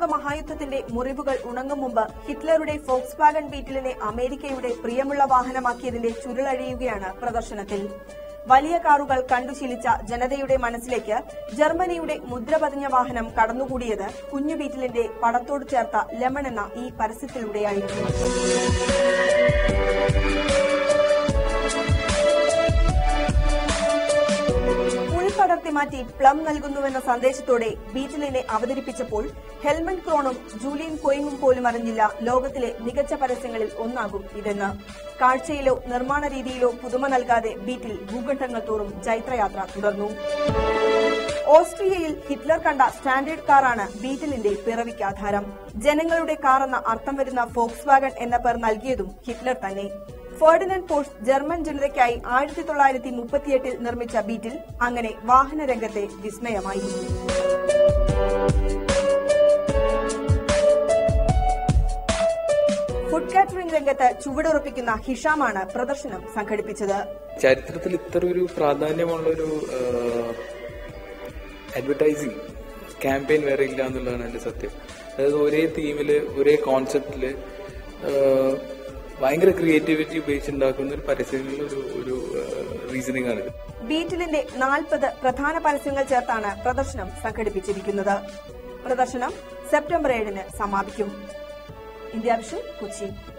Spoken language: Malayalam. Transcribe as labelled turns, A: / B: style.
A: മഹായുദ്ധത്തിന്റെ മുറിവുകൾ ഉണങ്ങും മുമ്പ് ഹിറ്റ്ലറുടെ ഫോക്സ് വാഗൺ ബീറ്റിലിനെ അമേരിക്കയുടെ പ്രിയമുള്ള വാഹനമാക്കിയതിന്റെ ചുരുളഴിയുകയാണ് പ്രദർശനത്തിൽ വലിയ കാറുകൾ കണ്ടുശീലിച്ച ജനതയുടെ മനസ്സിലേക്ക് ജർമ്മനിയുടെ മുദ്ര പതിഞ്ഞ വാഹനം കടന്നുകൂടിയത് കുഞ്ഞു ബീറ്റിലിന്റെ പടത്തോട് ചേർത്ത ലെമൺ എന്ന ഈ പരസ്യത്തിലൂടെയായിരുന്നു പുളിപ്പടർത്തി മാറ്റി പ്ലം നൽകുന്നുവെന്ന സന്ദേശത്തോടെ ബീറ്റിലിനെ അവതരിപ്പിച്ചപ്പോൾ ഹെൽമൻ ക്രോണും ജൂലിയൻ കോയിങ്ങും പോലും അറിഞ്ഞില്ല ലോകത്തിലെ മികച്ച പരസ്യങ്ങളിൽ ഒന്നാകും ഇതെന്ന് കാഴ്ചയിലോ നിർമ്മാണ രീതിയിലോ പുതുമ നൽകാതെ ബീറ്റിൽ ഭൂഖണ്ഡങ്ങൾ തോറും ജൈത്രയാത്ര തുടർന്നു ഓസ്ട്രിയയിൽ ഹിറ്റ്ലർ കണ്ട സ്റ്റാൻഡേർഡ് കാറാണ് ബീറ്റിലിന്റെ പിറവിക്കാധാരം ജനങ്ങളുടെ കാർ എന്ന അർത്ഥം വരുന്ന ഫോക്സ് വാഗൺ എന്ന പേർ നൽകിയതും ഹിറ്റ്ലർ തന്നെ ഫെർഡിനൻ പോഷ് ജർമ്മൻ ജനതയ്ക്കായി ആയിരത്തി തൊള്ളായിരത്തി മുപ്പത്തിയെട്ടിൽ നിർമ്മിച്ച ബീറ്റിൽ അങ്ങനെ വാഹന രംഗത്തെ വിസ്മയമായി ഫുഡ് കാറ്ററിംഗ് രംഗത്ത് ചുവടുറപ്പിക്കുന്ന ഹിഷാമാണ് പ്രദർശനം സംഘടിപ്പിച്ചത്
B: ചരിത്രത്തിൽ ഇത്ര ഒരു പ്രാധാന്യമുള്ള ഒരു അഡ്വർടൈസിങ് ക്യാമ്പയിൻ വേറെ ഇല്ല എന്നുള്ളതാണ് എന്റെ സത്യം അതായത് ഒരേ തീമില് ഒരേ കോൺസെപ്റ്റില് ഭയങ്കര ക്രിയേറ്റിവിറ്റി ഉപയോഗിച്ചുണ്ടാക്കുന്ന ഒരു പരസ്യങ്ങളുടെ ഒരു ഒരു റീസണിംഗ് ആണിത്
A: ബീറ്റിലിന്റെ നാൽപ്പത് പ്രധാന പരസ്യങ്ങൾ ചേർത്താണ് പ്രദർശനം സംഘടിപ്പിച്ചിരിക്കുന്നത് പ്രദർശനം സെപ്റ്റംബർ ഏഴിന് സമാപിക്കും ഇന്ത്യ വിഷൻ കൊച്ചി